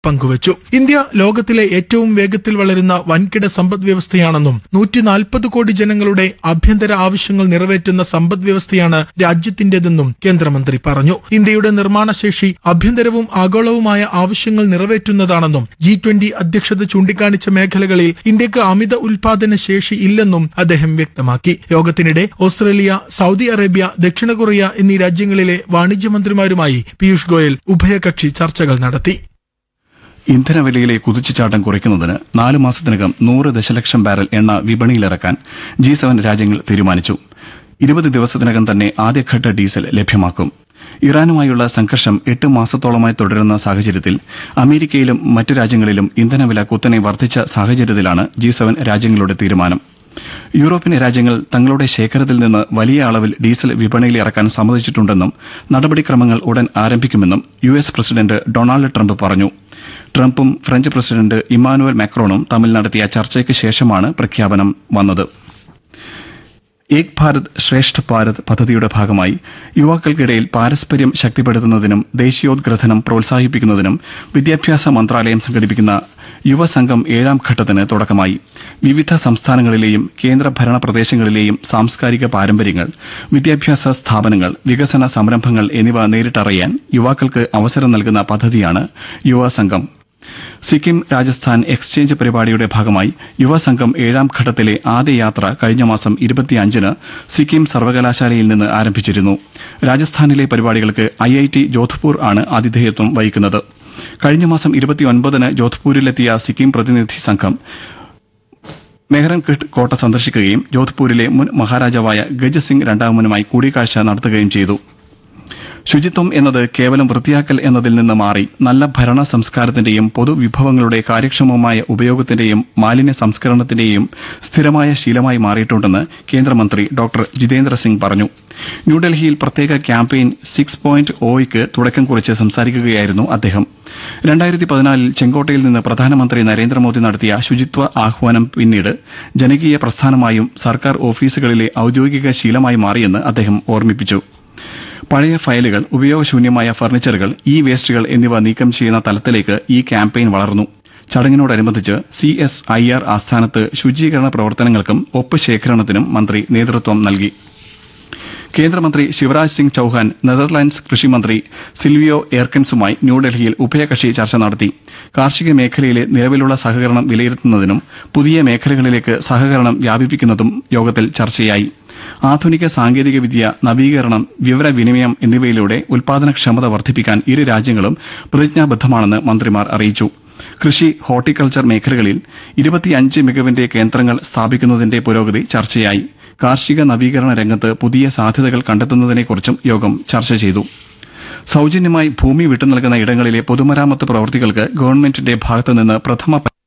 പങ്കുവച്ചു ഇന്ത്യ ലോകത്തിലെ ഏറ്റവും വേഗത്തിൽ വളരുന്ന വൻകിട സമ്പദ് വ്യവസ്ഥയാണെന്നും നൂറ്റി നാൽപ്പത് കോടി ജനങ്ങളുടെ ആഭ്യന്തര ആവശ്യങ്ങൾ നിറവേറ്റുന്ന സമ്പദ് വ്യവസ്ഥയാണ് രാജ്യത്തിന്റേതെന്നും കേന്ദ്രമന്ത്രി പറഞ്ഞു ഇന്ത്യയുടെ നിർമ്മാണശേഷി ആഭ്യന്തരവും ആഗോളവുമായ ആവശ്യങ്ങൾ നിറവേറ്റുന്നതാണെന്നും ജി ട്വന്റി അധ്യക്ഷത ചൂണ്ടിക്കാണിച്ച മേഖലകളിൽ ഇന്ത്യക്ക് അമിത ഉൽപാദന ശേഷി ഇല്ലെന്നും അദ്ദേഹം വ്യക്തമാക്കി യോഗത്തിനിടെ ഓസ്ട്രേലിയ സൗദി അറേബ്യ ദക്ഷിണ കൊറിയ എന്നീ രാജ്യങ്ങളിലെ വാണിജ്യമന്ത്രിമാരുമായി പീയൂഷ് ഗോയൽ ഉഭയകക്ഷി ചർച്ചകൾ നടത്തി ഇന്ധനവിലയിലെ കുതിച്ചുചാട്ടം കുറയ്ക്കുന്നതിന് നാല് മാസത്തിനകം നൂറ് ദശലക്ഷം ബാരൽ എണ്ണ വിപണിയിലിറക്കാൻ ജി സെവൻ രാജ്യങ്ങൾ തീരുമാനിച്ചു ഇരുപത് ദിവസത്തിനകം തന്നെ ആദ്യഘട്ട ഡീസൽ ലഭ്യമാക്കും ഇറാനുമായുള്ള സംഘർഷം എട്ട് മാസത്തോളമായി തുടരുന്ന സാഹചര്യത്തിൽ അമേരിക്കയിലും മറ്റു രാജ്യങ്ങളിലും ഇന്ധനവില കുത്തനെ വർദ്ധിച്ച സാഹചര്യത്തിലാണ് ജി സെവൻ രാജ്യങ്ങളുടെ തീരുമാനം യൂറോപ്യൻ രാജ്യങ്ങൾ തങ്ങളുടെ ശേഖരത്തിൽ നിന്ന് വലിയ അളവിൽ ഡീസൽ വിപണിയിൽ ഇറക്കാൻ സമ്മതിച്ചിട്ടുണ്ടെന്നും നടപടിക്രമങ്ങൾ ഉടൻ ആരംഭിക്കുമെന്നും U S president Donald Trump പറഞ്ഞു ട്രംപും ഫ്രഞ്ച് പ്രസിഡന്റ് ഇമ്മാനുവൽ മാക്രോണും തമ്മിൽ നടത്തിയ ചർച്ചയ്ക്ക് ശേഷമാണ് പ്രഖ്യാപനം വന്നത് ഏക് ഭാരത് ശ്രേഷ്ഠ ഭാരത് പദ്ധതിയുടെ ഭാഗമായി യുവാക്കൾക്കിടയിൽ പാരസ്പര്യം ശക്തിപ്പെടുത്തുന്നതിനും ദേശീയോദ്ഗ്രഥനം പ്രോത്സാഹിപ്പിക്കുന്നതിനും വിദ്യാഭ്യാസ മന്ത്രാലയം സംഘടിപ്പിക്കുന്ന യുവസംഘം ഏഴാം ഘട്ടത്തിന് തുടക്കമായി വിവിധ സംസ്ഥാനങ്ങളിലെയും കേന്ദ്രഭരണ പ്രദേശങ്ങളിലെയും സാംസ്കാരിക പാരമ്പര്യങ്ങൾ വിദ്യാഭ്യാസ സ്ഥാപനങ്ങൾ വികസന സംരംഭങ്ങൾ എന്നിവ നേരിട്ടറിയാൻ യുവാക്കൾക്ക് അവസരം നൽകുന്ന പദ്ധതിയാണ് യുവസംഘം സിക്കിം രാജസ്ഥാൻ എക്സ്ചേഞ്ച് പരിപാടിയുടെ ഭാഗമായി യുവസംഘം ഏഴാം ഘട്ടത്തിലെ ആദ്യ യാത്ര കഴിഞ്ഞ മാസം ഇരുപത്തിയഞ്ചിന് സിക്കിം സർവകലാശാലയിൽ നിന്ന് ആരംഭിച്ചിരുന്നു രാജസ്ഥാനിലെ പരിപാടികൾക്ക് ഐ ഐ ടി ജോധ്പൂർ ആണ് ആതിഥേയത്വം വഹിക്കുന്നത് കഴിഞ്ഞ മാസം ഇരുപത്തിയൊൻപതിന് ജോധ്പൂരിലെത്തിയ സിക്കിം പ്രതിനിധി സംഘം മെഹ്റൻഘട്ട് കോട്ട സന്ദർശിക്കുകയും ജോധ്പൂരിലെ മുൻ മഹാരാജാവായ ഗജ് സിംഗ് രണ്ടാമനുമായി കൂടിക്കാഴ്ച നടത്തുകയും ചെയ്തു ശുചിത്വം എന്നത് കേവലം വൃത്തിയാക്കൽ എന്നതിൽ നിന്ന് മാറി നല്ല ഭരണ സംസ്കാരത്തിന്റെയും പൊതുവിഭവങ്ങളുടെ കാര്യക്ഷമമായ ഉപയോഗത്തിന്റെയും മാലിന്യ സംസ്കരണത്തിന്റെയും സ്ഥിരമായ ശീലമായി മാറിയിട്ടുണ്ടെന്ന് കേന്ദ്രമന്ത്രി ഡോക്ടർ ജിതേന്ദ്ര സിംഗ് പറഞ്ഞു ന്യൂഡൽഹിയിൽ പ്രത്യേക ക്യാമ്പയിൻ സിക്സ് പോയിന്റ് ഒയ്ക്ക് തുടക്കം കുറിച്ച് സംസാരിക്കുകയായിരുന്നു അദ്ദേഹം രണ്ടായിരത്തി പതിനാലിൽ ചെങ്കോട്ടയിൽ നിന്ന് പ്രധാനമന്ത്രി നരേന്ദ്രമോദി നടത്തിയ ശുചിത്വ ആഹ്വാനം പിന്നീട് ജനകീയ പ്രസ്ഥാനമായും സർക്കാർ ഓഫീസുകളിലെ ഔദ്യോഗിക ശീലമായി മാറിയെന്ന് അദ്ദേഹം ഓർമ്മിപ്പിച്ചു പഴയ ഫയലുകൾ ഉപയോഗശൂന്യമായ ഫർണിച്ചറുകൾ ഇ വേസ്റ്റുകൾ എന്നിവ നീക്കം ചെയ്യുന്ന തലത്തിലേക്ക് ഈ ക്യാമ്പയിൻ വളർന്നു ചടങ്ങിനോടനുബന്ധിച്ച് സി എസ് ഐ ആർ ആസ്ഥാനത്ത് ശുചീകരണ പ്രവർത്തനങ്ങൾക്കും ഒപ്പ് ശേഖരണത്തിനും മന്ത്രി നേതൃത്വം നൽകി കേന്ദ്രമന്ത്രി ശിവരാജ് സിംഗ് ചൌഹാൻ നെതർലാൻഡ്സ് കൃഷിമന്ത്രി സിൽവിയോ എയർക്കൻസുമായി ന്യൂഡൽഹിയിൽ ഉഭയകക്ഷി ചർച്ച നടത്തി കാർഷിക മേഖലയിലെ നിലവിലുള്ള സഹകരണം വിലയിരുത്തുന്നതിനും പുതിയ മേഖലകളിലേക്ക് സഹകരണം വ്യാപിപ്പിക്കുന്നതും യോഗത്തിൽ ചർച്ചയായി ആധുനിക സാങ്കേതികവിദ്യ നവീകരണം വിവരവിനിമയം എന്നിവയിലൂടെ ഉൽപാദനക്ഷമത വർദ്ധിപ്പിക്കാൻ ഇരു രാജ്യങ്ങളും പ്രതിജ്ഞാബദ്ധമാണെന്ന് മന്ത്രിമാർ അറിയിച്ചു കൃഷി ഹോർട്ടിക്കൾച്ചർ മേഖലകളിൽ ഇരുപത്തിയഞ്ച് മികവിന്റെ കേന്ദ്രങ്ങൾ സ്ഥാപിക്കുന്നതിന്റെ പുരോഗതി ചർച്ചയായി കാർഷിക നവീകരണ രംഗത്ത് പുതിയ സാധ്യതകൾ കണ്ടെത്തുന്നതിനെക്കുറിച്ചും യോഗം ചർച്ച ചെയ്തു സൌജന്യമായി ഭൂമി വിട്ടുനൽകുന്ന ഇടങ്ങളിലെ പൊതുമരാമത്ത് പ്രവൃത്തികൾക്ക് ഗവൺമെന്റിന്റെ ഭാഗത്തുനിന്ന് പ്രഥമ